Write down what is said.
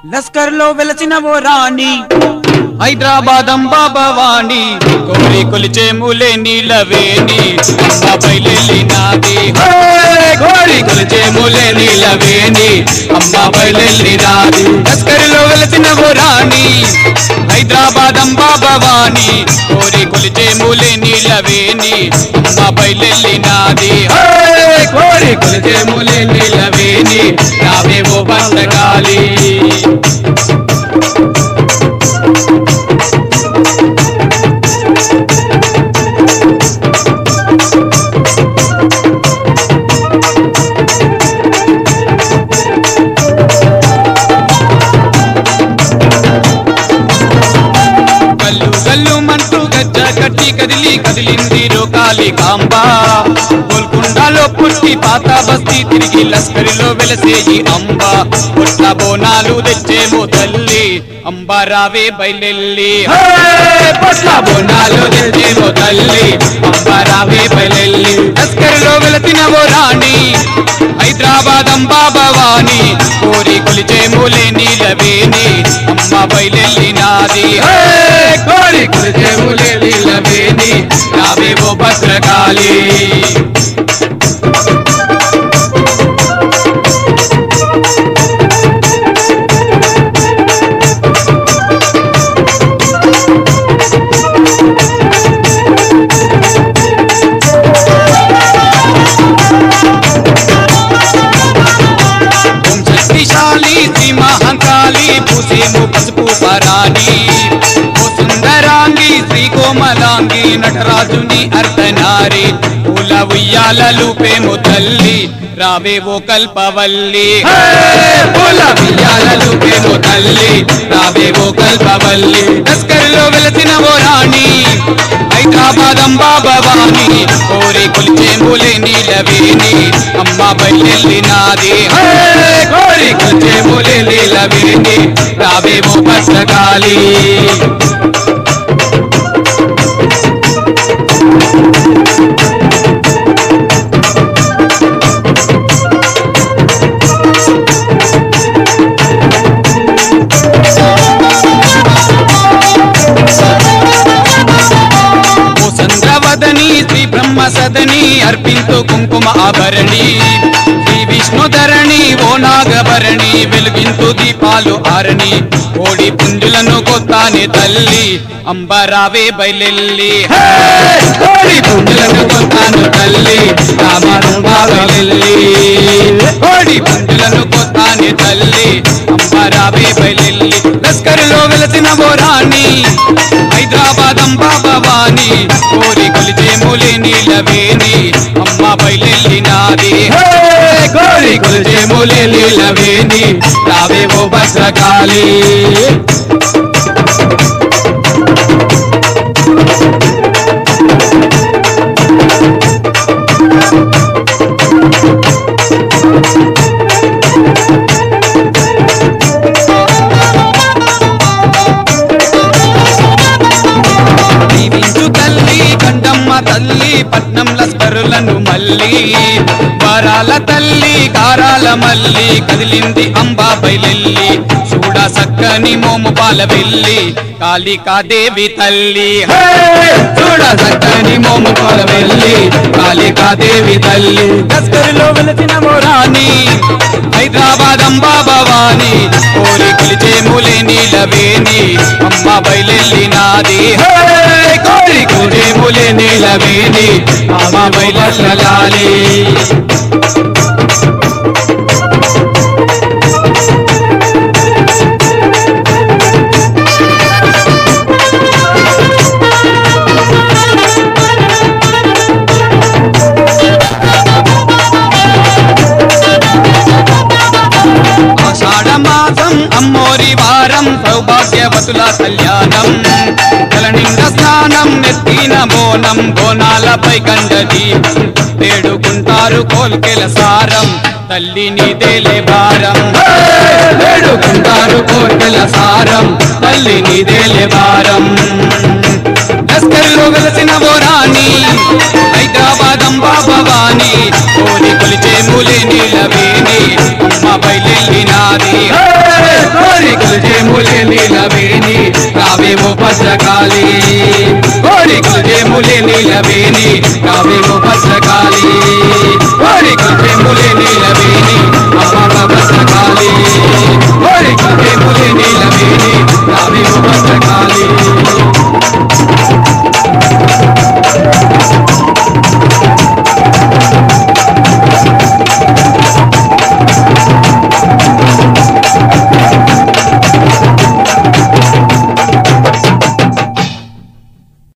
లస్కర్ లో వెలసిన ఓ రాణి హైదరాబాద్ అంబా భవాని కోరి కొలిచే మూలే నీలవేణి అమ్మ బయలెల్లి నాది కోరి కొలిచే మూలే నీలవేణి అమ్మ బయలెల్లి నాది లస్కరిలో వెలసిన ఓ రాణి హైదరాబాద్ అంబా భవాని కోరి కొలిచే మూలే నీలవేణి అమ్మ బయలెల్లి నాది కోరి కొలిచే మూలే నీలవేణి నావేవో బండగాలి గల్లు గల్లు మంటూ గజ్జ కట్టి కదిలి కదిలింది రోకాలి కాంబ గోల్కొండలో పుట్టి పాత బస్తీ తిరిగి లస్కరిలో వెలసేయి అంబ పుట్ల బోనాలు తెచ్చేమో తల్లి అంబ రావే బయలెల్లి హే! పుట్ల బోనాలు తెచ్చేమో తల్లి అంబ రావే బయలెల్లి లస్కరిలో వెలసిన ఓ రాణి హైదరాబాద్ అంబా భవాని కోరి కొలిచే మూలే నీలవేణి అమ్మ బయలెల్లి నాది హే! కోరి కొలిచే మూలే నీలవేణి నావేవో భద్రకాళి ఓం శక్తిశాలి శ్రీ మహంకాళి పూసేము పసుపు పరాణి ఓ సుందరాంగి శ్రీ కోమలాంగి నటరాజుని అర్ధనారి పూల ఉయ్యాలలు పేము తల్లి రావే ఓ కల్పవల్లి హే! పూల ఉయ్యాలలు పేము తల్లి రావే ఓ కల్పవల్లి లస్కర్లో వెలసిన ఓ రాణి హైదరాబాద్ అంబా భవాని కోరి కొలిచే మూలే నీలవేణి అమ్మ బయలెల్లి నాది హే! కోరి కొలిచే మూలే నీలవేణి రావేమో పచ్చగాలి ఓ చంద్రవదని శ్రీ బ్రహ్మ సదని అర్పింతు కుంకుమ ఆభరణి శ్రీ విష్ణుధరణి ఓ నాగభరణి వెలుగింతు దీపాలు ఆరణి కోడి పుంజులను కొత్తానే తల్లి అంబరావే బయలెల్లి హే! కోడి పుంజులను కొత్తాను తల్లి రామరంబా బయలెల్లి కోడి పుంజులను కొత్తానే తల్లి అంబరావే బయలెల్లి లస్కరిలో వెలసిన ఓ రాణి హైదరాబాద్ అంబా భవాని కోరి కొలిచే మూలే నీలవేణి అమ్మ బయలెల్లి నాది హే! కోరి కొలిచే మూలే నీలవేణి రావేవో భద్రకాళి దీవించు తల్లి కండమ్మ తల్లి పట్నం లస్కరులను మల్లి వరాల తల్లి కారాల మల్లి కదిలింది అంబా బయలెల్లి చూడ సక్కని మోము పాల వెళ్ళి కాళికాదేవి తల్లి హే! చూడ సక్కని మోము పాల వెళ్ళి కాళికాదేవి తల్లి లస్కరులో వెలసిన మోరాని హైదరాబాద్ అంబా భవాని కోరి కొలిచే మూలే నీలవేణి అమ్మ బయలెల్లి నాది హే! కోరి కొలిచే మూలే నీలవేణి అమ్మ బయలెల్లాలి ఆషాఢ మాసం అమ్మోరి వారం సౌభాగ్యవతుల కళ్యాణం తలనిండ స్నానం నెత్తిన బోనం బోనాలపై కండది వేడుకుంటారు కోల్కెల సారం తల్లి నీదేలే భారం హే! వేడుకుంటారు కోల్కెల సారం తల్లి నీదేలే భారం లస్కర్లో వెలసిన ఓ రాణి హైదరాబాద్ అంబా భవాని కోరి కొలిచే మూలే నీలవేణి అమ్మ బయలెల్లి నాది హే! కోరి నీలవేణి రావేమో భద్రకాళి కోరికలు జయములే నీలవేణి రావేమో భద్రకాళి